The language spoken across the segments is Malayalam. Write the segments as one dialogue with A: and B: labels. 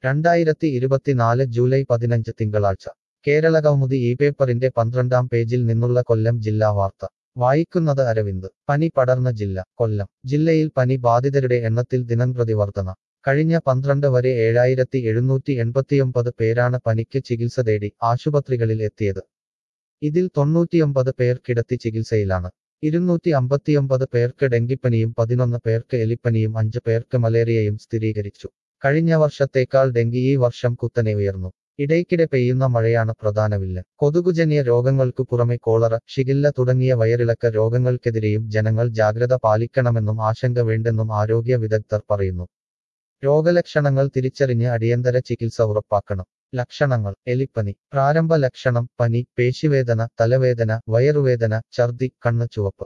A: രണ്ടായിരത്തി ഇരുപത്തിനാല് ജൂലൈ പതിനഞ്ച് തിങ്കളാഴ്ച കേരള കൗമുദി ഈ പേപ്പറിന്റെ പന്ത്രണ്ടാം പേജിൽ നിന്നുള്ള കൊല്ലം ജില്ലാ വാർത്ത വായിക്കുന്നത് അരവിന്ദ് പനി പടർന്ന ജില്ല കൊല്ലം ജില്ലയിൽ പനി ബാധിതരുടെ എണ്ണത്തിൽ ദിനംപ്രതി വർധന കഴിഞ്ഞ പന്ത്രണ്ട് വരെ ഏഴായിരത്തി എഴുന്നൂറ്റി എൺപത്തിയൊമ്പത് പേരാണ് പനിക്ക് ചികിത്സ തേടി ആശുപത്രികളിൽ എത്തിയത് ഇതിൽ തൊണ്ണൂറ്റിയൊമ്പത് പേർ കിടത്തി ചികിത്സയിലാണ് ഇരുന്നൂറ്റി അമ്പത്തിയൊമ്പത് പേർക്ക് ഡെങ്കിപ്പനിയും പതിനൊന്ന് പേർക്ക് എലിപ്പനിയും അഞ്ച് പേർക്ക് മലേറിയയും സ്ഥിരീകരിച്ചു കഴിഞ്ഞ വർഷത്തേക്കാൾ ഡെങ്കി ഈ വർഷം കുത്തനെ ഉയർന്നു ഇടയ്ക്കിടെ പെയ്യുന്ന മഴയാണ് പ്രധാനവില്ല കൊതുകുജന്യ രോഗങ്ങൾക്കു പുറമെ കോളറ ഷിഗില്ല തുടങ്ങിയ വയറിളക്ക രോഗങ്ങൾക്കെതിരെയും ജനങ്ങൾ ജാഗ്രത പാലിക്കണമെന്നും ആശങ്ക വേണ്ടെന്നും ആരോഗ്യ വിദഗ്ധർ പറയുന്നു രോഗലക്ഷണങ്ങൾ തിരിച്ചറിഞ്ഞ് അടിയന്തര ചികിത്സ ഉറപ്പാക്കണം ലക്ഷണങ്ങൾ എലിപ്പനി പ്രാരംഭ ലക്ഷണം പനി പേശിവേദന തലവേദന വയറുവേദന ഛർദി കണ്ണ് ചുവപ്പ്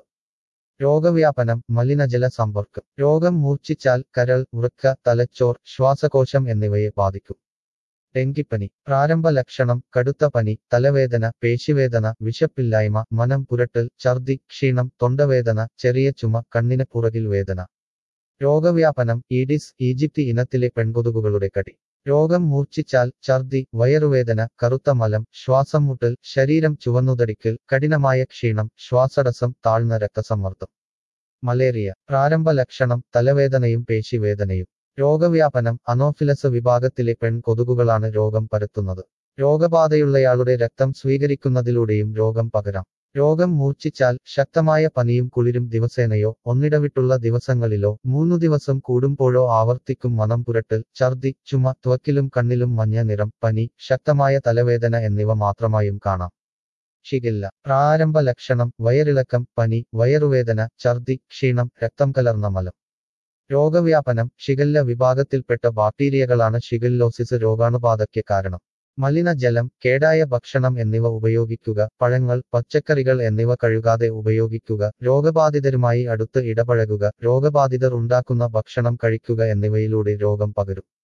A: രോഗവ്യാപനം മലിനജല സമ്പർക്കം രോഗം മൂർച്ഛിച്ചാൽ കരൾ വൃക്ക തലച്ചോർ ശ്വാസകോശം എന്നിവയെ ബാധിക്കും ഡെങ്കിപ്പനി പ്രാരംഭ ലക്ഷണം കടുത്ത പനി തലവേദന പേശിവേദന വിശപ്പില്ലായ്മ മനം പുരട്ടൽ ഛർദി ക്ഷീണം തൊണ്ടവേദന ചെറിയ ചുമ കണ്ണിന് പുറകിൽ വേദന രോഗവ്യാപനം ഈഡിസ് ഈജിപ്തി ഇനത്തിലെ പെൺകൊതുകുകളുടെ കടി രോഗം മൂർച്ഛിച്ചാൽ ഛർദി വയറുവേദന കറുത്ത മലം ശ്വാസം മുട്ടൽ ശരീരം ചുവന്നുതടിക്കൽ കഠിനമായ ക്ഷീണം ശ്വാസടസം താഴ്ന്ന രക്തസമ്മർദ്ദം മലേറിയ പ്രാരംഭ ലക്ഷണം തലവേദനയും പേശിവേദനയും രോഗവ്യാപനം അനോഫിലസ് വിഭാഗത്തിലെ പെൺകൊതുകുകളാണ് രോഗം പരത്തുന്നത് രോഗബാധയുള്ളയാളുടെ രക്തം സ്വീകരിക്കുന്നതിലൂടെയും രോഗം പകരാം രോഗം മൂർച്ഛിച്ചാൽ ശക്തമായ പനിയും കുളിരും ദിവസേനയോ ഒന്നിടവിട്ടുള്ള ദിവസങ്ങളിലോ മൂന്നു ദിവസം കൂടുമ്പോഴോ ആവർത്തിക്കും മനം പുരട്ടൽ ഛർദി ചുമ ത്വക്കിലും കണ്ണിലും മഞ്ഞ നിറം പനി ശക്തമായ തലവേദന എന്നിവ മാത്രമായും കാണാം ഷിഗില്ല പ്രാരംഭ ലക്ഷണം വയറിളക്കം പനി വയറുവേദന ഛർദി ക്ഷീണം രക്തം കലർന്ന മലം രോഗവ്യാപനം ഷിഗല്ല വിഭാഗത്തിൽപ്പെട്ട ബാക്ടീരിയകളാണ് ഷിഗല്ലോസിസ് രോഗാണുബാധയ്ക്ക് കാരണം മലിനജലം കേടായ ഭക്ഷണം എന്നിവ ഉപയോഗിക്കുക പഴങ്ങൾ പച്ചക്കറികൾ എന്നിവ കഴുകാതെ ഉപയോഗിക്കുക രോഗബാധിതരുമായി അടുത്ത് ഇടപഴകുക രോഗബാധിതർ ഉണ്ടാക്കുന്ന ഭക്ഷണം കഴിക്കുക എന്നിവയിലൂടെ രോഗം പകരും